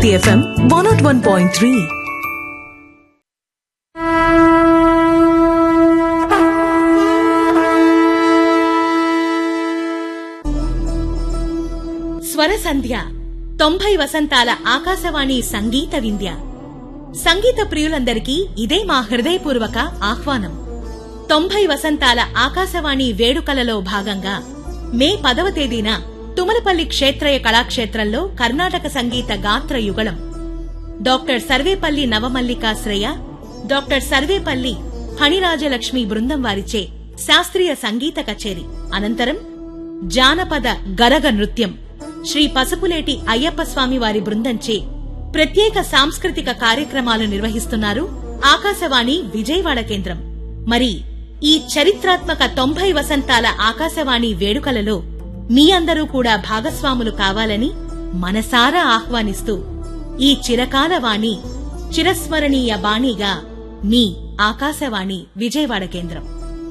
Hiti FM 101.3. స్వర సంధ్య తొంభై వసంతాల ఆకాశవాణి సంగీత వింధ్య సంగీత ప్రియులందరికీ ఇదే మా హృదయపూర్వక ఆహ్వానం తొంభై వసంతాల ఆకాశవాణి వేడుకలలో భాగంగా మే పదవ తేదీన తుమలపల్లి క్షేత్రయ కళాక్షేత్రంలో కర్ణాటక సంగీత గాత్ర యుగళం డాక్టర్ సర్వేపల్లి నవమల్లికాశ్రయ డాక్టర్ సర్వేపల్లి ఫణిరాజలక్ష్మి బృందం వారిచే శాస్త్రీయ సంగీత కచేరి అనంతరం జానపద గరగ నృత్యం శ్రీ పసుపులేటి అయ్యప్ప స్వామి వారి బృందంచే ప్రత్యేక సాంస్కృతిక కార్యక్రమాలు నిర్వహిస్తున్నారు ఆకాశవాణి విజయవాడ కేంద్రం మరి ఈ చరిత్రాత్మక తొంభై వసంతాల ఆకాశవాణి వేడుకలలో మీ అందరూ కూడా భాగస్వాములు కావాలని మనసారా ఆహ్వానిస్తూ ఈ చిరకాల వాణి చిరస్మరణీయ బాణిగా మీ ఆకాశవాణి విజయవాడ కేంద్రం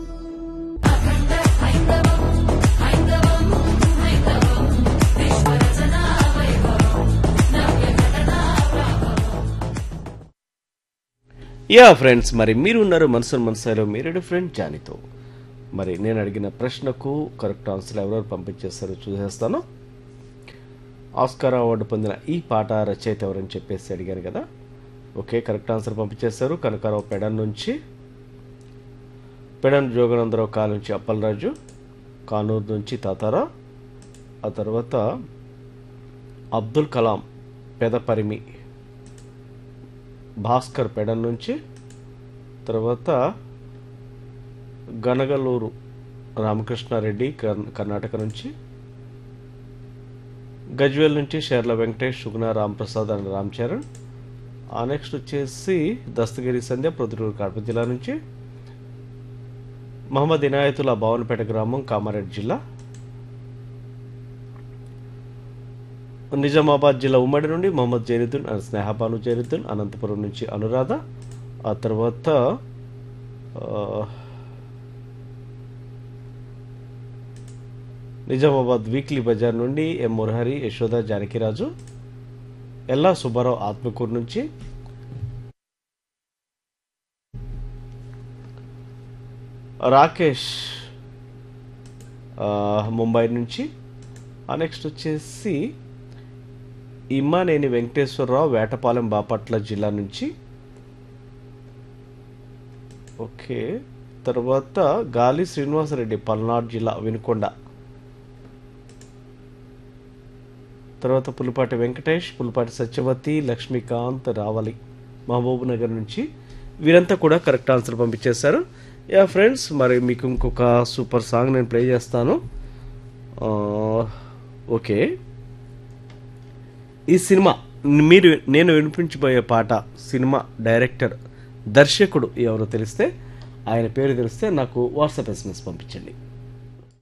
యా ఫ్రెండ్స్ మరి మీరు ఉన్నారు మనసు మనసులో మీరేడు ఫ్రెండ్ జానితో మరి నేను అడిగిన ప్రశ్నకు కరెక్ట్ ఆన్సర్ ఎవరెవరు పంపించేస్తారో చూసేస్తాను ఆస్కార్ అవార్డు పొందిన ఈ పాట రచయిత ఎవరని చెప్పేసి అడిగాను కదా ఓకే కరెక్ట్ ఆన్సర్ పంపించేస్తారు కనకారావు పెడన్ నుంచి పెడన్ జోగనందరావు కాల నుంచి అప్పలరాజు కానూరు నుంచి తాతారా ఆ తర్వాత అబ్దుల్ కలాం పెదపరిమి భాస్కర్ పెడన్ నుంచి తర్వాత గనగలూరు రామకృష్ణారెడ్డి కర్- కర్ణాటక నుంచి గజ్వేల్ నుంచి షేర్ల వెంకటేష్ సుగుణ రాంప్రసాద్ అండ్ రామ్ చరణ్ ఆ నెక్స్ట్ వచ్చేసి దస్తగిరి సంధ్య ప్రొద్దుటూరు కడప జిల్లా నుంచి మహమ్మద్ ఇనాయతుల్లా భవనపేట గ్రామం కామారెడ్డి జిల్లా నిజామాబాద్ జిల్లా ఉమ్మడి నుండి మొహమ్మద్ జైనుద్దీన్ అండ్ స్నేహబాను జైనుద్దీన్ అనంతపురం నుంచి అనురాధ ఆ తర్వాత ఆ, నిజామాబాద్ వీక్లీ బజార్ నుండి ఎం మురహరి యశోద జానకిరాజు ఎల్లా సుబ్బారావు ఆత్మకూరు నుంచి రాకేష్ ఆ, ముంబై నుంచి ఆ నెక్స్ట్ వచ్చేసి ఇమ్మానేని వెంకటేశ్వరరావు వేటపాలెం బాపట్ల జిల్లా నుంచి ఓకే తర్వాత గాలి శ్రీనివాసరెడ్డి పల్నాడు జిల్లా వినుకొండ తర్వాత పులిపాటి వెంకటేష్ పులిపాటి సత్యవతి లక్ష్మీకాంత్ రావలి మహబూబ్ నగర్ నుంచి వీరంతా కూడా కరెక్ట్ ఆన్సర్ పంపించేశారు యా ఫ్రెండ్స్ మరి మీకు ఇంకొక సూపర్ సాంగ్ నేను ప్లే చేస్తాను ఆ, ఓకే ఈ సినిమా మీరు నేను వినిపించబోయే పాట సినిమా డైరెక్టర్ దర్శకుడు ఎవరో తెలిస్తే ఆయన పేరు తెలిస్తే నాకు వాట్సాప్ ఎస్ఎంఎస్ పంపించండి